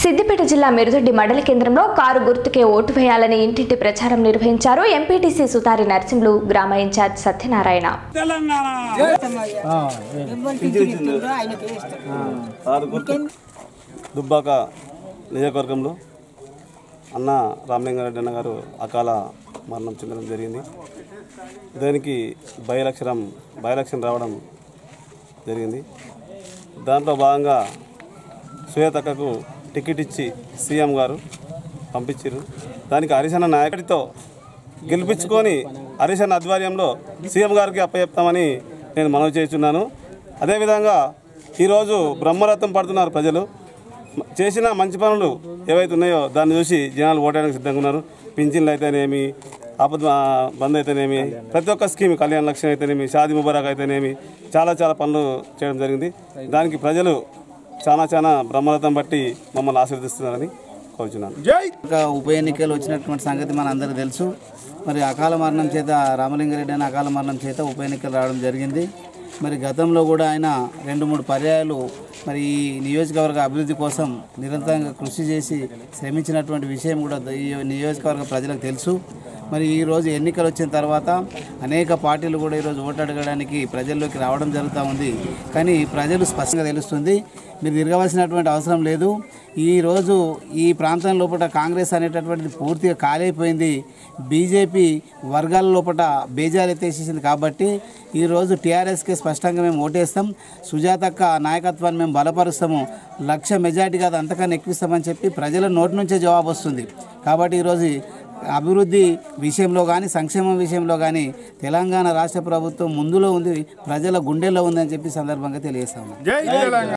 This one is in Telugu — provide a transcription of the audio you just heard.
సిద్దిపేట జిల్లా మెరుదొడ్డి మండల కేంద్రంలో కారు గుర్తుకే ఓటు వేయాలని ఇంటింటి ప్రచారం నిర్వహించారు ఎంపీటీసీ సుతారి నరసింహులు గ్రామ ఇన్ఛార్జ్ సత్యనారాయణ తెలంగాణ దుబ్బాక నియోజకవర్గంలో అన్న రామలింగారెడ్డి అన్న గారు అకాల మరణం చెందడం జరిగింది దానికి బై ఎలక్షన్ బై ఎలక్షన్ రావడం జరిగింది దాంట్లో భాగంగా శ్వేతక్కకు టికెట్ ఇచ్చి సీఎం గారు పంపించారు దానికి హరిశన్న నాయకుడితో గెలిపించుకొని హరిశన్న ఆధ్వర్యంలో సీఎం గారికి అప్పచెప్తామని నేను మనవి చేస్తున్నాను అదేవిధంగా ఈరోజు బ్రహ్మరథం పడుతున్నారు ప్రజలు మ- చేసిన మంచి పనులు ఏవైతే ఉన్నాయో దాన్ని చూసి జనాలు ఓటడానికి సిద్ధంగా ఉన్నారు పింఛన్లు అయితేనేమి ఆపద ఆ, బంద్ అయితేనేమి ప్రతి ఒక్క స్కీమ్ కళ్యాణ లక్ష్యం అయితేనేమి షాది ముబారక్ అయితేనేమి చాలా చాలా పనులు చేయడం జరిగింది దానికి ప్రజలు చాలా చాలా బ్రహ్మరథం బట్టి మమ్మల్ని ఆశీర్వదిస్తున్నారని కోరుచున్నాను ఒక ఉప ఎన్నికలు వచ్చినటువంటి సంగతి మన అందరికీ తెలుసు మరి అకాల మరణం చేత రామలింగారెడ్డి అని అకాల మరణం చేత ఉప ఎన్నికలు రావడం జరిగింది మరి గతంలో కూడా ఆయన రెండు మూడు పర్యాయాలు మరి ఈ నియోజకవర్గ అభివృద్ధి కోసం నిరంతరంగా కృషి చేసి శ్రమించినటువంటి విషయం కూడా ఈ నియోజకవర్గ ప్రజలకు తెలుసు మరి ఈరోజు ఎన్నికలు వచ్చిన తర్వాత అనేక పార్టీలు కూడా ఈరోజు ఓటు అడగడానికి ప్రజల్లోకి రావడం జరుగుతూ ఉంది కానీ ప్రజలు స్పష్టంగా తెలుస్తుంది మీరు తిరగవలసినటువంటి అవసరం లేదు ఈరోజు ఈ ప్రాంతం లోపల కాంగ్రెస్ అనేటటువంటిది పూర్తిగా ఖాళీ బీజేపీ వర్గాల లోపల బేజాలు ఎత్తేసేసింది కాబట్టి ఈరోజు టీఆర్ఎస్కి స్పష్టంగా మేము ఓటేస్తాం సుజాతక్క నాయకత్వాన్ని మేము బలపరుస్తాము లక్ష మెజార్టీ కాదు అంతకన్నా ఎక్కువిస్తామని చెప్పి ప్రజల నోటి నుంచే జవాబు వస్తుంది కాబట్టి ఈరోజు అభివృద్ధి విషయంలో కానీ సంక్షేమం విషయంలో కానీ తెలంగాణ రాష్ట్ర ప్రభుత్వం ముందులో ఉంది ప్రజల గుండెల్లో ఉందని చెప్పి సందర్భంగా తెలియజేస్తాము